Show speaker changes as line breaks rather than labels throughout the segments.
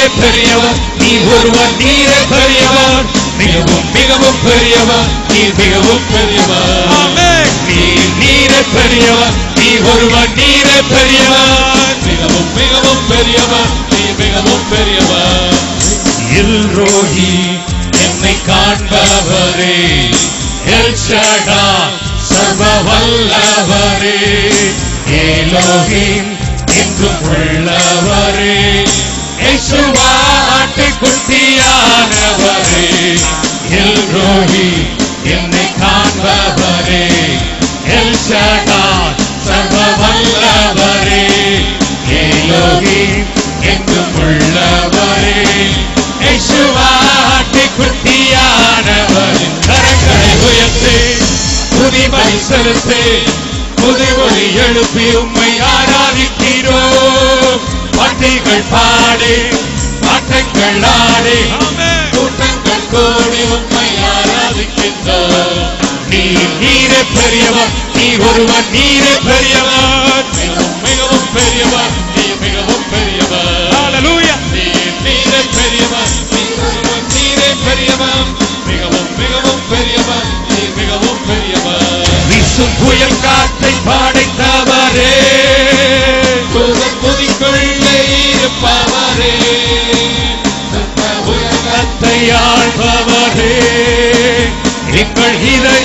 பெரியவர் நீ ஒருவர் நீரே பெரியவர் மிகவும் மிகவும் பெரியவர் நீ மிகவும் பெரியவர்
ஆமென்.
நீ நீரே பெரியவர் நீ ஒருவர் நீரே பெரியவர் மிகவும் மிகவும் பெரியவர் நீ மிகவும் பெரியவர் எல்ரோஹி என்னை காண்பவரே எல் ஷடா சர்வ வல்லவரே ஏலோகிம் என்றும் உள்ளவரே யேசுவா ஆட்டுக்குட்டியானவரே எல்ரோஹி என்னை காண்பவரே எல் ஷடா சர்வ வல்லவரே ஏலோகிம் என்றும் உள்ளவரே யேசுவா ஆட்டுக்குட்டியானவரின் கரங்களை உயர்த்து துதிபலி செலுத்து புதுமொழி எழுப்பி உம்மை ஆராதிக்கிறோம் பாட்டுகள் பாடு பாட்டுகள் ஆடு
ஆமென்.
கூட்டங்கள் கூடி உம்மை ஆராதிக்கின்றோம் நீ நீரே பெரியவர் நீ ஒருவர் நீரே பெரியவர் மிகவும் மிகவும் பெரியவர் நீ மிகவும் பெரியவர்
ஹalleluya
நீ நீரே பெரியவர் நீ ஒருவர் நீரே பெரியவர் மிகவும் மிகவும் பெரியவர் நீ மிகவும் பெரியவர் வீசும் புயல் காற்றை படைத்தவரே தூதர் துதிக்குள்ளே இருப்பவரே சத்த புயல் காற்றை ஆள்பவரே எங்கள் இதை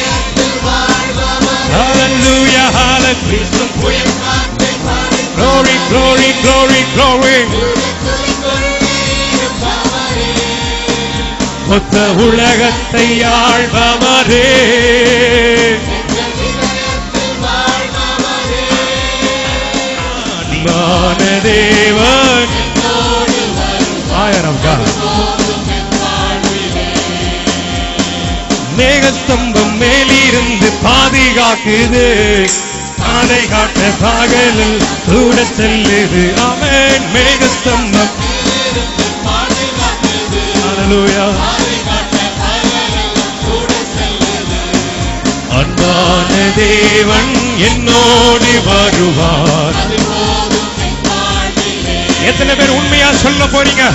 Hallelujah, hallelujah. வீசும் புயல் காற்றை Glory, glory, glory, glory. மொத்த உலகத்தை ஆள்பவரே அன்பான தேவன் ஆயிரம் மேகஸ்தம்பம் மேலிருந்து பாதுகாக்குது அதை காட்ட பகலில் கூட செல்லுது அவன் மேகஸ்தம்பம் Hallelujah. அன்பான தேவன் என்னோடு வருவார் எத்தனை பேர் உண்மையா சொல்ல போறீங்க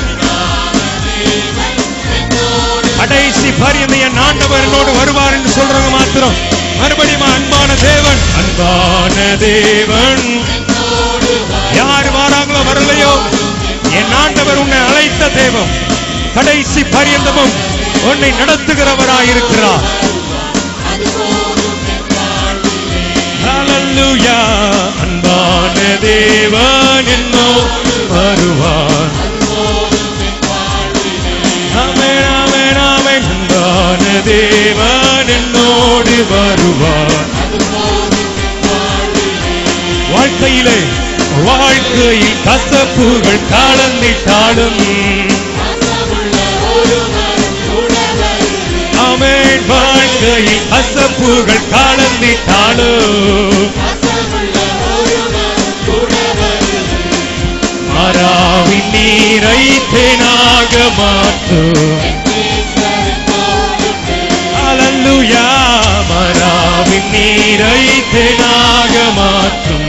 கடைசி பரியந்த என் ஆண்டவர் என்னோடு வருவார் என்று சொல்றவங்க மாத்திரம் மறுபடியும் அன்பான தேவன் அன்பான தேவன் யார் வாராங்களோ வரலையோ என் ஆண்டவர் உன்னை அழைத்த தேவன் கடைசி பரியந்தமும் உன்னை நடத்துகிறவராயிருக்கிறார் Hallelujah. அன்பான தேவன் என்னோ வருவார் ஆமென், ஆமென், ஆமென். அன்பான தேவன் என்னோடு வருவார் வாழ்க்கையிலே வாழ்க்கையில் கசப்புகள் கலந்திட்டாலும் ஆமென் வாழ்க்கையில் கசப்புகள் கலந்திட்டாலும் மராவின் நீரை தேனாக மாற்றும் அல்லூயா மராவின் நீரை தேனாக மாற்றும்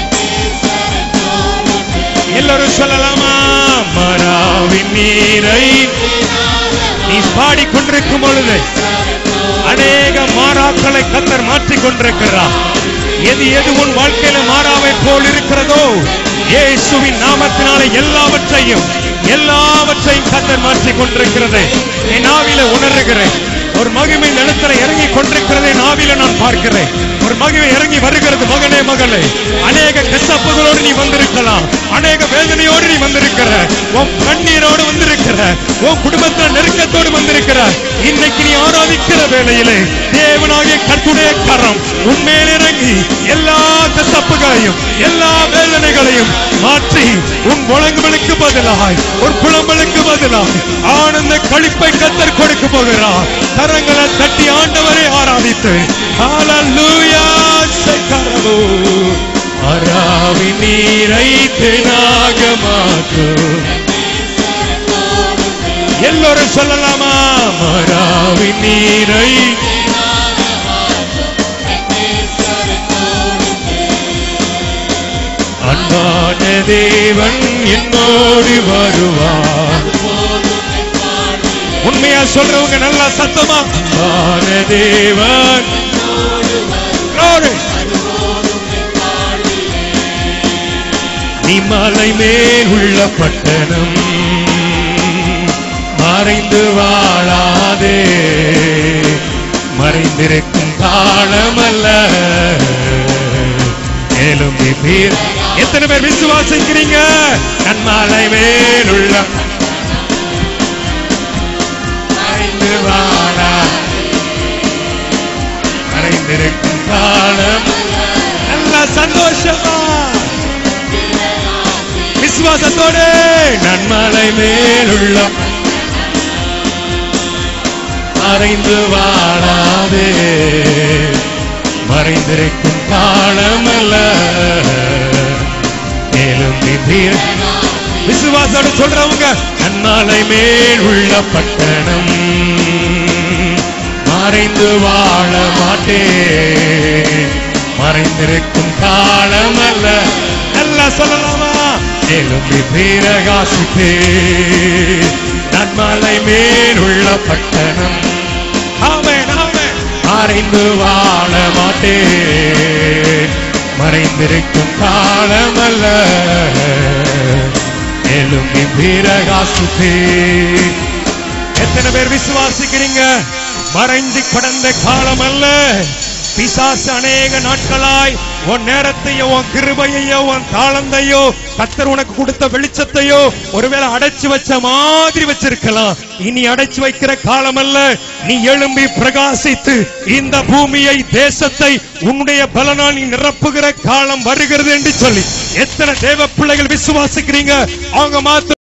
எல்லாரும் சொல்லலாமா மராவின் நீரை நீ பாடிக்கொண்டிருக்கும் பொழுது அநேக மாறாக்களை கத்தர் மாற்றிக் கொண்டிருக்கிறார் எது எது உன் வாழ்க்கையில மாறாவை போல் இருக்கிறதோ இயேசுவின் நாமத்தினாலே எல்லாவற்றையும் எல்லாவற்றையும் கத்தர் மாற்றிக் கொண்டிருக்கிறது என் ஆவில உணர்கிறேன் ஒரு மகிமை நிலத்துல இறங்கி கொண்டிருக்கிறதை என் ஆவில நான் பார்க்கிறேன் ஒரு மகிமை இறங்கி வருகிறது மகனே மகளே அநேக கசப்புகளோடு நீ வந்திருக்கலாம் அநேக வேதனையோடு நீ வந்திருக்கிற உன் கண்ணீரோடு வந்திருக்கிற உன் குடும்பத்துல நெருக்கத்தோடு வந்திருக்கிற இன்னைக்கு நீ ஆராதிக்கிற வேளையிலே தேவனாகிய கட்டுடைய கரம் உன்மேல் இறங்கி எல்லா கசப்புகளையும் எல்லா வேதனைகளையும் மாற்றி உன் முழங்குகளுக்கு பதிலாய் ஒரு புலம்பலுக்கு பதிலாய் ஆனந்த களிப்பை கத்தர் கொடுக்க போகிறார் கரங்களை தட்டி ஆண்டவரை ஆராதித்து ஹalleluya சக்கரவு அராவி நீரை தேனாக மாற்றும் எல்லோரும் சொல்லலாமா மராவி நீரை அன்பான தேவன் என்னோடு வருவார் அல்லேலூயா சொல்றவங்க நல்லா சத்தமா வானதேவன் Glory. நீ மலை மேல் உள்ள பட்டணம் மறைந்து வாழாதே மறைந்திருக்கும் காலமல்ல மேலும் நீ பேர் எத்தனை பேர் விசுவாசிக்கிறீங்க கண்மாலை மேல் உள்ள மறைந்து வாழா மறைந்திருக்கும் காலம் நல்ல சந்தோஷமா விசுவாசத்தோடு நன்மலை மேலுள்ள மறைந்து வாழாதே மறைந்திருக்கும் காலமல்ல மேலும் நீ தீர விசுவாசோடு சொல்றவங்க நன்மலை மேல் உள்ள பட்டணம் மறைந்து வாழ மாட்டே மறைந்திருக்கும் காலம் அல்ல நல்லா சொல்லலாமா எழும்பி பிரகாசிப்பே நன்மலை மேல் உள்ள பட்டணம் ஆமென் ஆமென் மறைந்து வாழ மாட்டே மறைந்திருக்கும் காலம் அல்ல எழும்பி பிரகாசிப்பே எத்தனை பேர் விசுவாசிக்கிறீங்க மறைந்து கடந்த காலம் அல்ல பிசாசு அநேக நாட்களாய் உன் நேரத்தையோ உன் கிருபையையோ உன் தாளந்தையோ கத்தர் உனக்கு கொடுத்த வெளிச்சத்தையோ ஒருவேளை அடைச்சு வச்ச மாதிரி வச்சிருக்கலாம் இனி அடைச்சு வைக்கிற காலம் அல்ல நீ எழும்பி பிரகாசித்து இந்த பூமியை தேசத்தை உன்னுடைய பலனால் நீ நிரப்புகிற காலம் வருகிறது என்று சொல்லி எத்தனை தேவ பிள்ளைகள் விசுவாசிக்கிறீங்க அவங்க மாத்த